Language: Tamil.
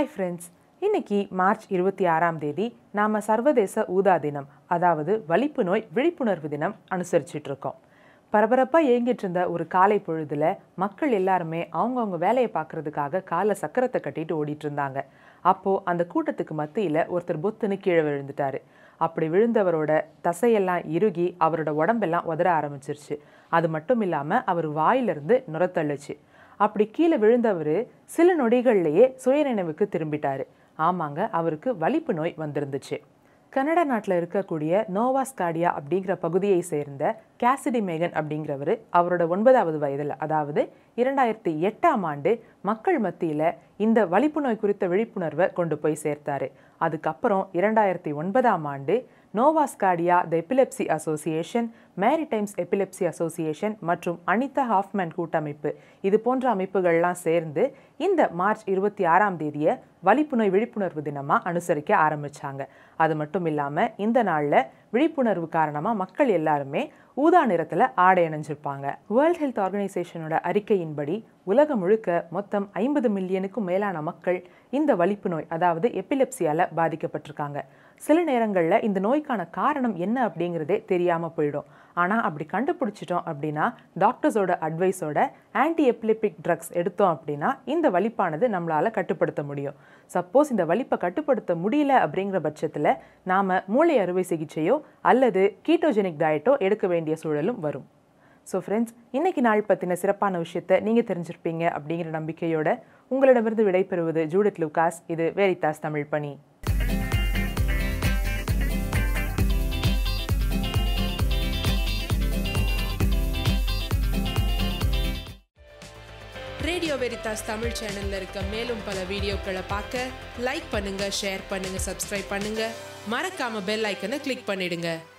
ஹாய் ஃப்ரெண்ட்ஸ் இன்னைக்கு மார்ச் இருபத்தி ஆறாம் தேதி நாம் சர்வதேச ஊதா தினம் அதாவது வலிப்பு நோய் விழிப்புணர்வு தினம் அனுசரிச்சுட்டு இருக்கோம் பரபரப்பாக இயங்கிட்டு இருந்த ஒரு காலை பொழுதுல மக்கள் எல்லாருமே அவங்கவுங்க வேலையை பார்க்கறதுக்காக காலை சக்கரத்தை கட்டிட்டு ஓடிட்டு இருந்தாங்க அப்போது அந்த கூட்டத்துக்கு மத்தியில் ஒருத்தர் பொத்துன்னு கீழே விழுந்துட்டாரு அப்படி விழுந்தவரோட தசையெல்லாம் இறுகி அவரோட உடம்பெல்லாம் உதற ஆரம்பிச்சிருச்சு அது மட்டும் இல்லாமல் அவர் வாயிலிருந்து நுரத்தள்ளுச்சு அப்படி கீழே விழுந்தவர் சில நொடிகள்லேயே சுயநினைவுக்கு திரும்பிட்டாரு ஆமாங்க அவருக்கு வலிப்பு நோய் வந்திருந்துச்சு கனடா நாட்டில் இருக்கக்கூடிய நோவாஸ்காடியா அப்படிங்கிற பகுதியை சேர்ந்த கேசிடி மேகன் அப்படிங்கிறவர் அவரோட ஒன்பதாவது வயதில் அதாவது இரண்டாயிரத்தி எட்டாம் ஆண்டு மக்கள் மத்தியில் இந்த வலிப்பு நோய் குறித்த விழிப்புணர்வை கொண்டு போய் சேர்த்தாரு அதுக்கப்புறம் இரண்டாயிரத்தி ஒன்பதாம் ஆண்டு Nova Scotia the epilepsy association Maritimes epilepsy association மற்றும் அனிதா ஹாஃப்மேன் கூட்டமைப்பு இது போன்ற அமைப்புகள்லாம் சேர்ந்து இந்த மார்ச் இருபத்தி ஆறாம் தேதியை வலிப்பு நோய் விழிப்புணர்வு தினமாக அனுசரிக்க ஆரம்பிச்சாங்க அது மட்டும் இல்லாமல் இந்த நாளில் விழிப்புணர்வு காரணமாக மக்கள் எல்லாருமே ஊதா நிறத்தில் ஆடை அணிஞ்சிருப்பாங்க வேர்ல்ட் ஹெல்த் ஆர்கனைசேஷனோட அறிக்கையின்படி உலகம் முழுக்க மொத்தம் ஐம்பது மில்லியனுக்கும் மேலான மக்கள் இந்த வலிப்பு நோய் அதாவது எபிலெப்சியால் பாதிக்கப்பட்டிருக்காங்க சில நேரங்களில் இந்த நோய்க்கான காரணம் என்ன அப்படிங்கிறதே தெரியாமல் போயிடும் ஆனால் அப்படி கண்டுபிடிச்சிட்டோம் அப்படின்னா டாக்டர்ஸோட அட்வைஸோட ஆன்டி எபிலிபிக் ட்ரக்ஸ் எடுத்தோம் அப்படின்னா இந்த வலிப்பானது நம்மளால் கட்டுப்படுத்த முடியும் சப்போஸ் இந்த வலிப்பை கட்டுப்படுத்த முடியல அப்படிங்கிற பட்சத்தில் நாம் மூளை அறுவை சிகிச்சையோ அல்லது கீட்டோஜெனிக் டயட்டோ எடுக்க வேண்டிய சூழலும் வரும் ஸோ ஃப்ரெண்ட்ஸ் இன்னைக்கு நாள் பற்றின சிறப்பான விஷயத்தை நீங்கள் தெரிஞ்சிருப்பீங்க அப்படிங்கிற நம்பிக்கையோட உங்களிடமிருந்து விடைபெறுவது ஜூடித் லூகாஸ் இது வேரிதாஸ் தமிழ் பணி ரேடியோ வெரிதாஸ் தமிழ் சேனல்ல இருக்க மேலும் பல வீடியோக்களை பார்க்க லைக் பண்ணுங்க ஷேர் பண்ணுங்க சப்ஸ்கிரைப் பண்ணுங்க மறக்காம பெல் ஐக்கனை கிளிக் பண்ணிடுங்க